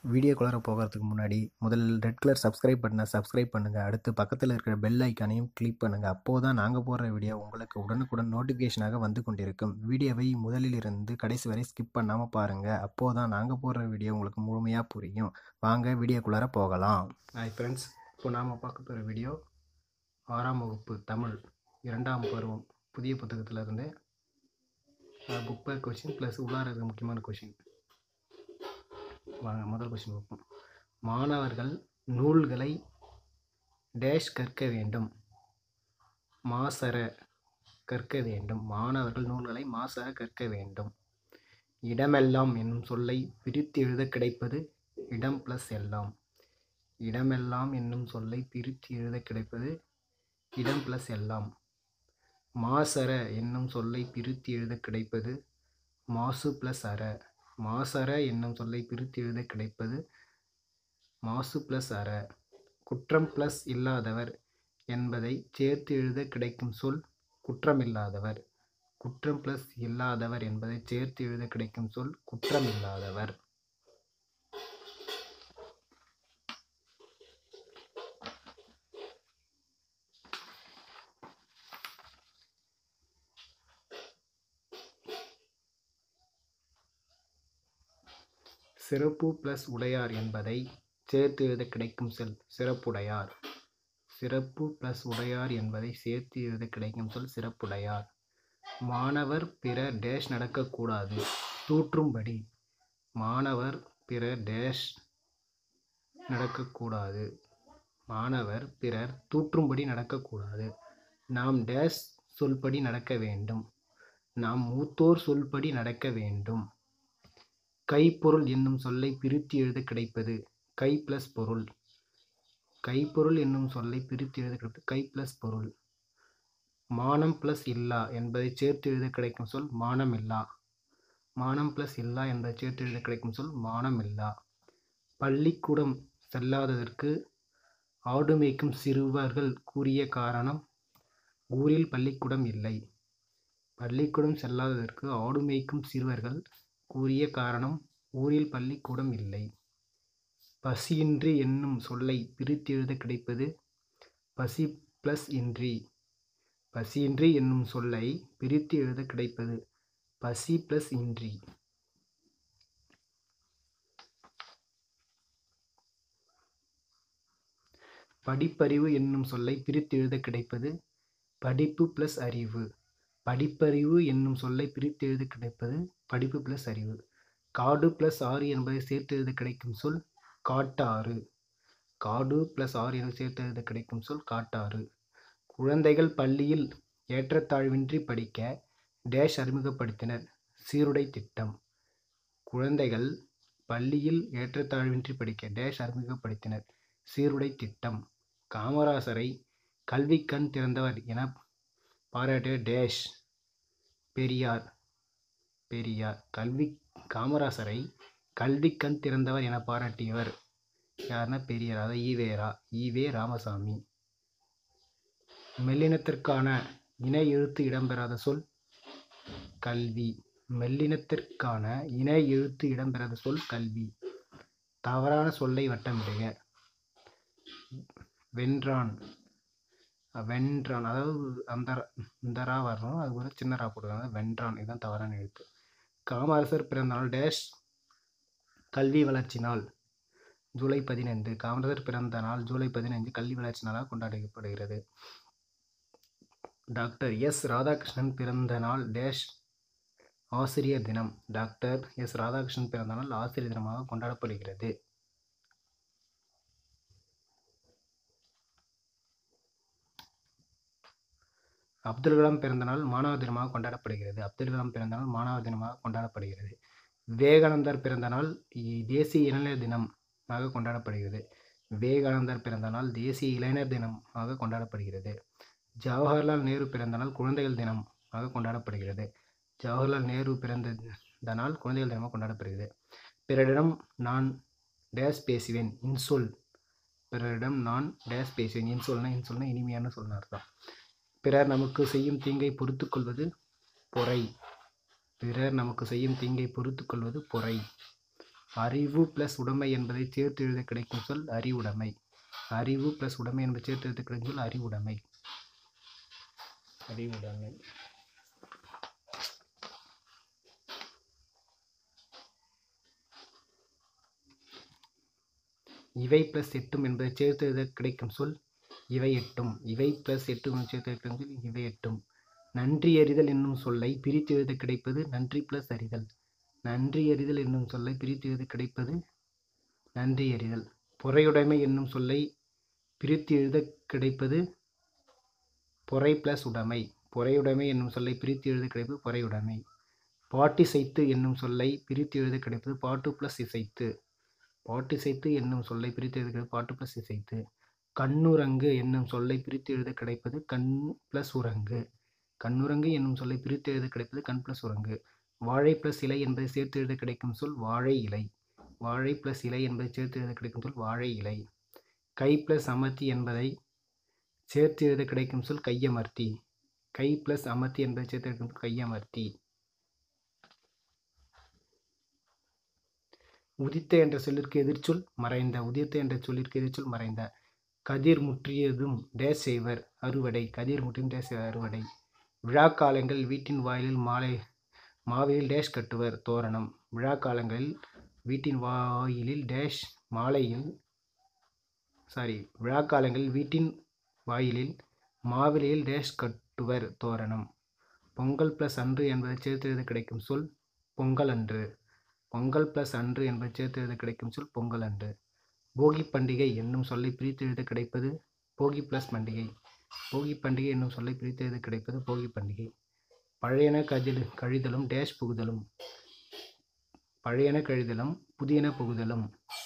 வீடியோக்குள்ளார போகிறதுக்கு முன்னாடி முதல்ல ரெட் கலர் சப்ஸ்கிரைப் பட்டனை சப்ஸ்கிரைப் பண்ணுங்கள் அடுத்து பக்கத்தில் இருக்கிற பெல் ஐக்கானையும் கிளிக் பண்ணுங்கள் அப்போது தான் நாங்கள் போடுற வீடியோ உங்களுக்கு உடனுக்குடன் நோட்டிஃபிகேஷனாக வந்து கொண்டிருக்கும் வீடியோவை முதலில் இருந்து கடைசி வரை ஸ்கிப் பண்ணாமல் பாருங்கள் அப்போது தான் நாங்கள் போடுற வீடியோ உங்களுக்கு முழுமையாக புரியும் வாங்க வீடியோக்குள்ளார போகலாம் ஹாய் ஃப்ரெண்ட்ஸ் இப்போ நாம் பார்க்க போகிற வீடியோ ஆறாம் வகுப்பு தமிழ் இரண்டாம் பருவம் புதிய புத்தகத்திலிருந்து புக் பேக் கொஷின் ப்ளஸ் உள்ளார இருக்கிற முக்கியமான கொஷின் வாங்க முதல் கொஸ்டின் பார்ப்போம் மாணவர்கள் நூல்களை டேஷ் கற்க வேண்டும் மாசர கற்க வேண்டும் மாணவர்கள் நூல்களை மாசர கற்க வேண்டும் இடமெல்லாம் என்னும் சொல்லை பிரித்து எழுத கிடைப்பது இடம் ப்ளஸ் எல்லாம் இடமெல்லாம் என்னும் சொல்லை பிரித்து எழுத கிடைப்பது இடம் ப்ளஸ் எல்லாம் மாசர என்னும் சொல்லை பிரித்து எழுத கிடைப்பது மாசு ப்ளஸ் அற மாசற என்னும் சொல்லை பிரித்து எழுத கிடைப்பது மாசு ப்ளஸ் அற குற்றம் ப்ளஸ் இல்லாதவர் என்பதை சேர்த்து எழுத கிடைக்கும் சொல் குற்றமில்லாதவர் குற்றம் ப்ளஸ் இல்லாதவர் என்பதை சேர்த்து எழுத கிடைக்கும் சொல் குற்றமில்லாதவர் சிறப்பு ப்ளஸ் உடையார் என்பதை சேர்த்து எழுத கிடைக்கும் சொல் சிறப்புடையார் சிறப்பு ப்ளஸ் உடையார் என்பதை சேர்த்து எழுத கிடைக்கும் சொல் சிறப்புடையார் மாணவர் பிற டேஷ் நடக்கக்கூடாது தூற்றும்படி மாணவர் பிற டேஷ் நடக்கக்கூடாது மாணவர் பிறர் தூற்றும்படி நடக்கக்கூடாது நாம் டேஷ் சொல்படி நடக்க வேண்டும் நாம் மூத்தோர் சொல்படி நடக்க வேண்டும் கைப்பொருள் என்னும் சொல்லை பிரித்து எழுத கிடைப்பது கை ப்ளஸ் பொருள் கைப்பொருள் என்னும் சொல்லை பிரித்து எழுத கிடைப்பது கை ப்ளஸ் பொருள் மானம் ப்ளஸ் இல்லா என்பதை சேர்த்து எழுத கிடைக்கும் சொல் மானம் இல்லா மானம் ப்ளஸ் இல்லா என்பதை சேர்த்து எழுத கிடைக்கும் சொல் மானம் இல்லா பள்ளிக்கூடம் செல்லாததற்கு ஆடு மேய்க்கும் சிறுவர்கள் கூறிய காரணம் ஊரில் பள்ளிக்கூடம் இல்லை பள்ளிக்கூடம் செல்லாததற்கு ஆடு மேய்க்கும் சிறுவர்கள் கூறிய காரணம் ஊரில் பள்ளிக்கூடம் இல்லை பசியின்றி என்னும் சொல்லை பிரித்து எழுத கிடைப்பது பசி ப்ளஸ் இன்றி பசியின்றி என்னும் சொல்லை பிரித்து எழுத கிடைப்பது பசி ப்ளஸ் இன்றி படிப்பறிவு என்னும் சொல்லை பிரித்து எழுத கிடைப்பது படிப்பு ப்ளஸ் அறிவு படிப்பறிவு என்னும் சொல்லை பிரித்து எழுத கிடைப்பது படிப்பு ப்ளஸ் அறிவு காடு ப்ளஸ் ஆறு என்பதை சேர்த்து எழுத கிடைக்கும் சொல் காட்டாறு காடு ப்ளஸ் ஆறு என சேர்த்து எழுத கிடைக்கும் சொல் காட்டாறு குழந்தைகள் பள்ளியில் ஏற்றத்தாழ்வின்றி படிக்க டேஷ் அறிமுகப்படுத்தினர் சீருடை திட்டம் குழந்தைகள் பள்ளியில் ஏற்றத்தாழ்வின்றி படிக்க டேஷ் அறிமுகப்படுத்தினர் சீருடை திட்டம் காமராசரை கல்வி கண் திறந்தவர் என பாராட்டிய டேஷ் பெரியார் பெரியார் கல்வி காமராசரை கல்வி கண் திறந்தவர் என பாராட்டியவர் யாருன்னா பெரியார் அதாவது ஈவேரா ஈவே ராமசாமி மெல்லினத்திற்கான இணை எழுத்து இடம்பெறாத சொல் கல்வி மெல்லினத்திற்கான இணை எழுத்து இடம்பெறாத சொல் கல்வி தவறான சொல்லை வட்டமிடுக வென்றான் வென்றான் அதாவது அந்த இந்த ரா வரணும் அது கூட சின்ன ரா போட்டுருக்காங்க வென்றான் இதுதான் தவறான எழுத்து காமராசர் பிறந்த நாள் டேஷ் கல்வி வளர்ச்சி நாள் ஜூலை பதினைந்து காமராசர் பிறந்த நாள் ஜூலை பதினைந்து கல்வி வளர்ச்சி நாளாக கொண்டாடப்படுகிறது டாக்டர் எஸ் ராதாகிருஷ்ணன் பிறந்த நாள் டேஷ் ஆசிரியர் தினம் டாக்டர் எஸ் ராதாகிருஷ்ணன் பிறந்த நாள் ஆசிரியர் தினமாக கொண்டாடப்படுகிறது அப்துல் கலாம் பிறந்தநாள் மாணவர் தினமாக கொண்டாடப்படுகிறது அப்துல் கலாம் பிறந்தநாள் மாணவர் தினமாக கொண்டாடப்படுகிறது விவேகானந்தர் பிறந்தநாள் தேசிய இளைஞர் தினமாக கொண்டாடப்படுகிறது விவேகானந்தர் பிறந்தநாள் தேசிய இளைஞர் தினமாக கொண்டாடப்படுகிறது ஜவஹர்லால் நேரு பிறந்தநாள் குழந்தைகள் தினமாக கொண்டாடப்படுகிறது ஜவஹர்லால் நேரு பிறந்த நாள் குழந்தைகள் தினமாக கொண்டாடப்படுகிறது பிறரிடம் நான் டேஸ் பேசுவேன் இன்சொல் பிறரிடம் நான் டேஸ் பேசுவேன் இன்சொல்னா இன்சொல்னா இனிமையான சொல்லுன்னு அர்த்தம் பிறர் நமக்கு செய்யும் தீங்கை பொறுத்து கொள்வது பொறை பிறர் நமக்கு செய்யும் தீங்கை பொறுத்து கொள்வது பொறை அறிவு ப்ளஸ் உடைமை என்பதை சேர்த்து எழுத கிடைக்கும் சொல் அறிவுடைமை அறிவு ப்ளஸ் உடைமை என்பதை சேர்த்து எழுத கிடைக்கும் சொல் அறிவுடைமை அறிவுடைமை இவை ப்ளஸ் எட்டும் என்பதை சேர்த்து எழுத கிடைக்கும் சொல் இவை எட்டும் இவை ப்ளஸ் எட்டும் என்பதை சேர்த்து எழுத கிடைக்கும் சொல் இவை எட்டும் நன்றி அறிதல் என்னும் சொல்லை பிரித்து எழுத கிடைப்பது நன்றி ப்ளஸ் அறிதல் நன்றி அறிதல் என்னும் சொல்லை பிரித்து எழுத கிடைப்பது நன்றி அறிதல் பொறையுடைமை என்னும் சொல்லை பிரித்து எழுத கிடைப்பது பொறை ப்ளஸ் உடைமை பொறையுடைமை என்னும் சொல்லை பிரித்து எழுத கிடைப்பது பொறையுடைமை பாட்டிசைத்து என்னும் சொல்லை பிரித்து எழுத கிடைப்பது பாட்டு ப்ளஸ் இசைத்து பாட்டிசைத்து என்னும் சொல்லை பிரித்து எழுத கிடைப்பது பாட்டு ப்ளஸ் இசைத்து கண்ணுரங்கு என்னும் சொல்லை பிரித்து எழுத கிடைப்பது கண் ப்ளஸ் உரங்கு கண்ணுரங்கு என்னும் சொல்லை பிரித்து எழுத கிடைப்பது கண் ப்ளஸ் உரங்கு வாழை ப்ளஸ் இலை என்பதை சேர்த்து எழுத கிடைக்கும் சொல் வாழை இலை வாழை ப்ளஸ் இலை என்பதை சேர்த்து எழுத கிடைக்கும் சொல் வாழை இலை கை ப்ளஸ் அமர்த்தி என்பதை சேர்த்து எழுத கிடைக்கும் சொல் கையமர்த்தி கை ப்ளஸ் அமர்த்தி என்பதை சேர்த்து எழுத கிடைக்கும் கையமர்த்தி உதித்த என்ற சொல்லிற்கு எதிர்ச்சொல் மறைந்த உதித்த என்ற சொல்லிற்கு எதிர்ச்சொல் மறைந்த கதிர் முற்றியதும் டேஸ் செய்வர் அறுவடை கதிர் முற்றியும் டேஸ் செய்வர் அறுவடை விழா காலங்கள் வீட்டின் வாயிலில் மாலை மாவையில் டேஷ் கட்டுவர் தோரணம் விழா காலங்களில் வீட்டின் வாயிலில் டேஷ் மாலையில் சாரி விழா காலங்களில் வீட்டின் வாயிலில் மாவிலையில் டேஷ் கட்டுவர் தோரணம் பொங்கல் ப்ளஸ் அன்று என்பதை சேர்த்து எழுத கிடைக்கும் சொல் பொங்கல் அன்று பொங்கல் ப்ளஸ் அன்று என்பதை சேர்த்து எழுத கிடைக்கும் சொல் பொங்கல் அன்று போகி பண்டிகை என்னும் சொல்லை பிரித்து எழுத கிடைப்பது போகி ப்ளஸ் பண்டிகை போகி பண்டிகை என்னும் சொல்லை பிரித்து எழுத கிடைப்பது போகி பண்டிகை பழையன கதில் கழிதலும் டேஷ் புகுதலும் பழையன கழிதலும் புதியன புகுதலும்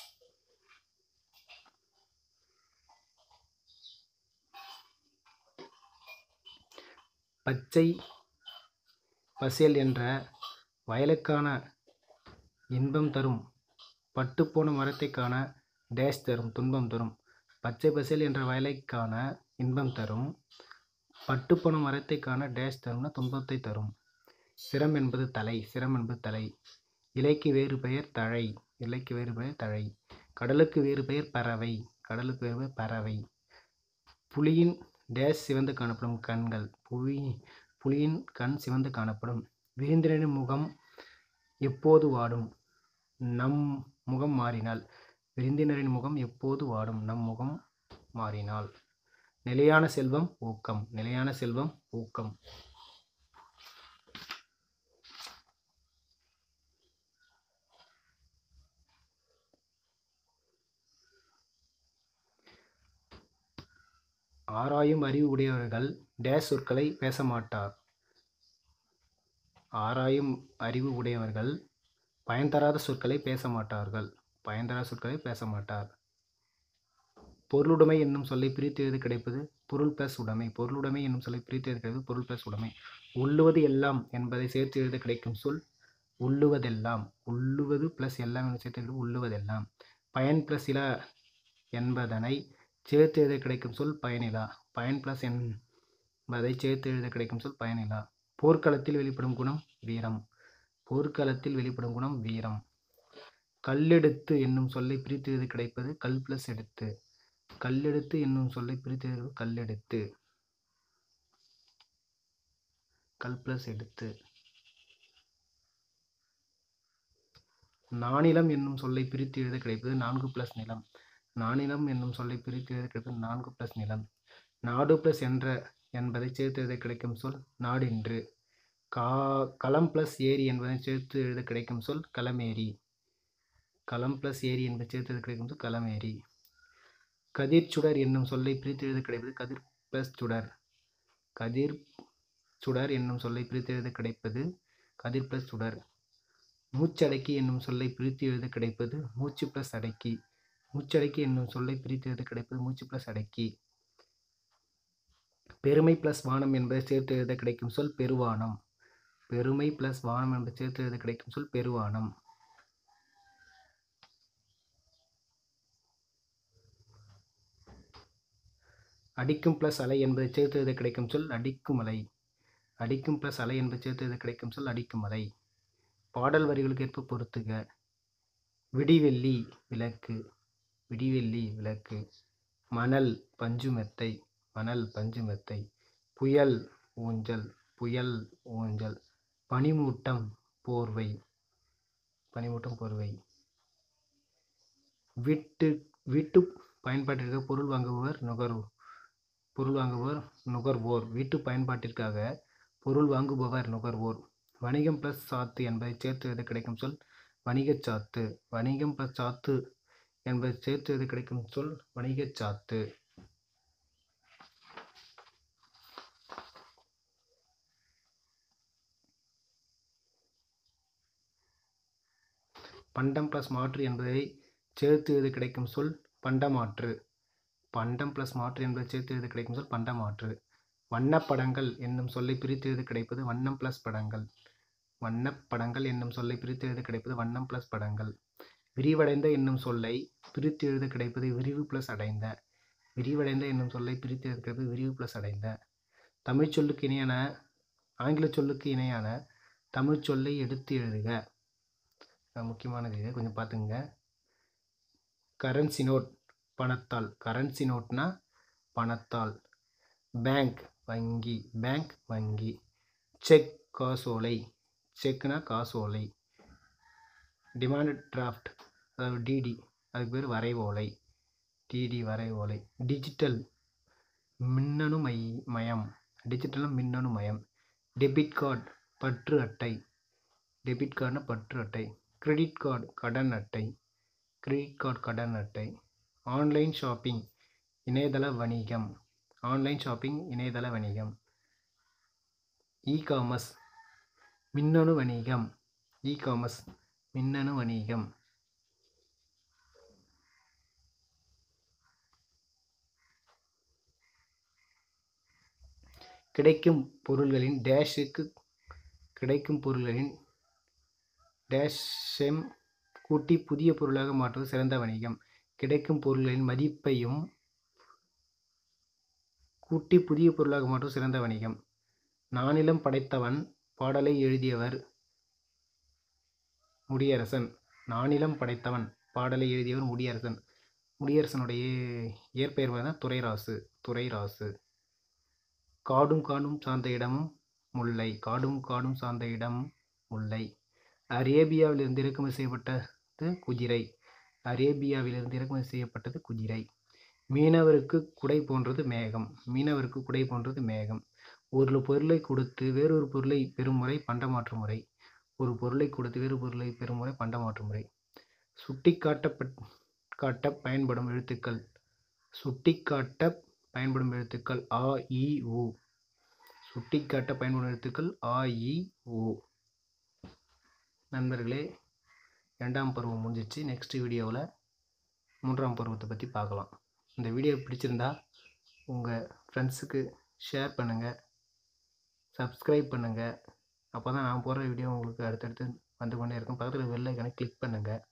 பச்சை பசேல் என்ற வயலுக்கான இன்பம் தரும் பட்டுப்போன மரத்தைக் காண டேஷ் தரும் துன்பம் தரும் பச்சை பசேல் என்ற வயலைக் காண இன்பம் தரும் பட்டுப்போன மரத்தைக் காண டேஷ் தரும்னா துன்பத்தை தரும் சிரம் என்பது தலை சிரம் என்பது தலை இலைக்கு வேறு பெயர் தழை இலைக்கு வேறு பெயர் தழை கடலுக்கு வேறு பெயர் பறவை கடலுக்கு வேறு பெயர் பறவை புலியின் டேஷ் சிவந்து காணப்படும் கண்கள் புலி புலியின் கண் சிவந்து காணப்படும் விருந்தினரின் முகம் எப்போது வாடும் நம் முகம் மாறினால் விருந்தினரின் முகம் எப்போது வாடும் நம் முகம் மாறினால் நிலையான செல்வம் ஊக்கம் நிலையான செல்வம் ஊக்கம் ஆராயும் அறிவு உடையவர்கள் டேஷ் சொற்களை பேச மாட்டார் ஆராயும் அறிவு உடையவர்கள் பயன் தராத சொற்களை பேச மாட்டார்கள் பயன் தராத சொற்களை பேச மாட்டார் பொருளுடைமை என்னும் சொல்லை பிரித்து எழுத கிடைப்பது பொருள் பிளஸ் உடைமை பொருளுடைமை என்னும் சொல்லை பிரித்து எழுத கிடைப்பது பொருள் பிளஸ் உடைமை உள்ளுவது எல்லாம் என்பதை சேர்த்து எழுத கிடைக்கும் சொல் உள்ளுவதெல்லாம் உள்ளுவது பிளஸ் எல்லாம் என்று சேர்த்து எழுத உள்ளுவதெல்லாம் பயன் பிளஸ் இலா என்பதனை சேர்த்து எழுத கிடைக்கும் சொல் பயனிலா பயன் பிளஸ் என்பதை சேர்த்து எழுத கிடைக்கும் சொல் பயனிலா போர்க்களத்தில் வெளிப்படும் குணம் வீரம் போர்க்களத்தில் வெளிப்படும் குணம் வீரம் கல்லெடுத்து என்னும் சொல்லை பிரித்து எழுத கிடைப்பது கல் பிளஸ் எடுத்து கல்லெடுத்து என்னும் சொல்லை பிரித்து எழுதுவது கல்லெடுத்து கல் பிளஸ் எடுத்து நானிலம் என்னும் சொல்லை பிரித்து எழுத கிடைப்பது நான்கு பிளஸ் நிலம் நானிலம் என்னும் சொல்லை பிரித்து எழுத கிடைப்பது நான்கு பிளஸ் நிலம் நாடு பிளஸ் என்ற என்பதை சேர்த்து எழுத கிடைக்கும் சொல் நாடென்று கா களம் பிளஸ் ஏரி என்பதை சேர்த்து எழுத கிடைக்கும் சொல் களமேரி களம் பிளஸ் ஏரி என்பதை சேர்த்து எழுத கிடைக்கும் சொல் களமேரி கதிர் சுடர் என்னும் சொல்லை பிரித்து எழுத கிடைப்பது கதிர் பிளஸ் சுடர் கதிர் சுடர் என்னும் சொல்லை பிரித்து எழுத கிடைப்பது கதிர் பிளஸ் சுடர் மூச்சடக்கி என்னும் சொல்லை பிரித்து எழுத கிடைப்பது மூச்சு பிளஸ் அடக்கி மூச்சடக்கி என்னும் சொல்லை பிரித்து எழுத கிடைப்பது மூச்சு பிளஸ் அடக்கி பெருமை பிளஸ் வானம் என்பதை சேர்த்து எழுத கிடைக்கும் சொல் பெருவானம் பெருமை பிளஸ் வானம் என்பதை சேர்த்து எழுத கிடைக்கும் சொல் பெருவானம் அடிக்கும் பிளஸ் அலை என்பதை சேர்த்து எழுத கிடைக்கும் சொல் அடிக்கும் அலை அடிக்கும் பிளஸ் அலை என்பதை சேர்த்து எழுத கிடைக்கும் சொல் அடிக்கும் அலை பாடல் வரிகளுக்கு ஏற்ப பொறுத்துக விடிவெள்ளி விளக்கு விடிவெள்ளி விளக்கு மணல் பஞ்சுமெத்தை மணல் பஞ்சுமெத்தை புயல் ஊஞ்சல் புயல் ஊஞ்சல் பனிமூட்டம் போர்வை பனிமூட்டம் போர்வை வீட்டு வீட்டு பயன்பாட்டிற்கு பொருள் வாங்குபவர் நுகர்வு பொருள் வாங்குபவர் நுகர்வோர் வீட்டு பயன்பாட்டிற்காக பொருள் வாங்குபவர் நுகர்வோர் வணிகம் ப்ளஸ் சாத்து என்பதை சேர்த்து எழுத கிடைக்கும் சொல் வணிகச் சாத்து வணிகம் ப்ளஸ் சாத்து என்பதை சேர்த்து எழுத கிடைக்கும் சொல் வணிகச் சாத்து பண்டம் ப்ளஸ் மாற்று என்பதை சேர்த்து எழுத கிடைக்கும் சொல் பண்டமாற்று பண்டம் ப்ளஸ் மாற்று என்பதை சேர்த்து எழுத கிடைக்கும் சொல் பண்டமாற்று வண்ணப்படங்கள் என்னும் சொல்லை பிரித்து எழுத கிடைப்பது வண்ணம் ப்ளஸ் படங்கள் வண்ணப்படங்கள் என்னும் சொல்லை பிரித்து எழுத கிடைப்பது வண்ணம் ப்ளஸ் படங்கள் விரிவடைந்த என்னும் சொல்லை பிரித்து எழுத கிடைப்பது விரிவு ப்ளஸ் அடைந்த விரிவடைந்த என்னும் சொல்லை பிரித்து எழுத கிடைப்பது விரிவு ப்ளஸ் அடைந்த தமிழ் சொல்லுக்கு இணையான ஆங்கில சொல்லுக்கு இணையான தமிழ் சொல்லை எடுத்து எழுதுக அஹ் முக்கியமானது இது கொஞ்சம் பார்த்துங்க கரன்சி நோட் பணத்தால் கரன்சி நோட்னா பணத்தால் பேங்க் வங்கி பேங்க் வங்கி செக் காசோலை செக்னா காசோலை டிமாண்ட் டிராஃப்ட் அதாவது டிடி அதுக்கு பேர் வரைவோலை டிடி வரைவோலை டிஜிட்டல் மின்னணு மை மயம் டிஜிட்டல் மின்னணு மயம் டெபிட் கார்டு பற்று அட்டை டெபிட் கார்டுனா பற்று அட்டை கிரெடிட் கார்டு கடன் அட்டை கிரெடிட் கார்டு கடன் அட்டை ஆன்லைன் ஷாப்பிங் இணையதள வணிகம் ஆன்லைன் ஷாப்பிங் இணையதள வணிகம் இ காமர்ஸ் மின்னணு வணிகம் இ காமர்ஸ் மின்னணு வணிகம் கிடைக்கும் பொருள்களின் டேஷுக்கு கிடைக்கும் பொருள்களின் டேஷம் கூட்டி புதிய பொருளாக மாற்றுவது சிறந்த வணிகம் கிடைக்கும் பொருள்களின் மதிப்பையும் கூட்டி புதிய பொருளாக மாற்றுவது சிறந்த வணிகம் நானிலம் படைத்தவன் பாடலை எழுதியவர் முடியரசன் நானிலம் படைத்தவன் பாடலை எழுதியவர் முடியரசன் முடியரசனுடைய இயற்பெயர் தான் துரைராசு துரைராசு காடும் காடும் சார்ந்த இடமும் முல்லை காடும் காடும் சார்ந்த இடம் முல்லை அரேபியாவிலிருந்து இறக்குமதி செய்யப்பட்டது குதிரை அரேபியாவிலிருந்து இறக்குமதி செய்யப்பட்டது குதிரை மீனவருக்கு குடை போன்றது மேகம் மீனவருக்கு குடை போன்றது மேகம் ஒரு பொருளை கொடுத்து வேறொரு பொருளை பெறும் முறை பண்டமாற்று முறை ஒரு பொருளை கொடுத்து வேறு பொருளை பெறும் முறை பண்டமாற்று முறை சுட்டி காட்டப்பட் காட்ட பயன்படும் எழுத்துக்கள் சுட்டிக்காட்ட பயன்படும் எழுத்துக்கள் ஆ இ உ சுட்டிக்காட்ட பயன்படும் எழுத்துக்கள் ஆ இ உ நண்பர்களே இரண்டாம் பருவம் முடிஞ்சிச்சு நெக்ஸ்ட் வீடியோவில் மூன்றாம் பருவத்தை பற்றி பார்க்கலாம் இந்த வீடியோ பிடிச்சிருந்தா உங்கள் ஃப்ரெண்ட்ஸுக்கு ஷேர் பண்ணுங்கள் சப்ஸ்கிரைப் பண்ணுங்கள் அப்போ தான் நான் போடுற வீடியோ உங்களுக்கு அடுத்தடுத்து வந்து கொண்டே இருக்கும் பக்கத்தில் வெள்ளை ஐக்கானை கிளிக் பண்ணுங்கள்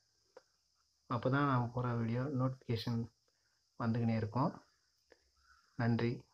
அப்போ தான் நான் போடுற வீடியோ நோட்டிஃபிகேஷன் வந்துக்கினே இருக்கும் நன்றி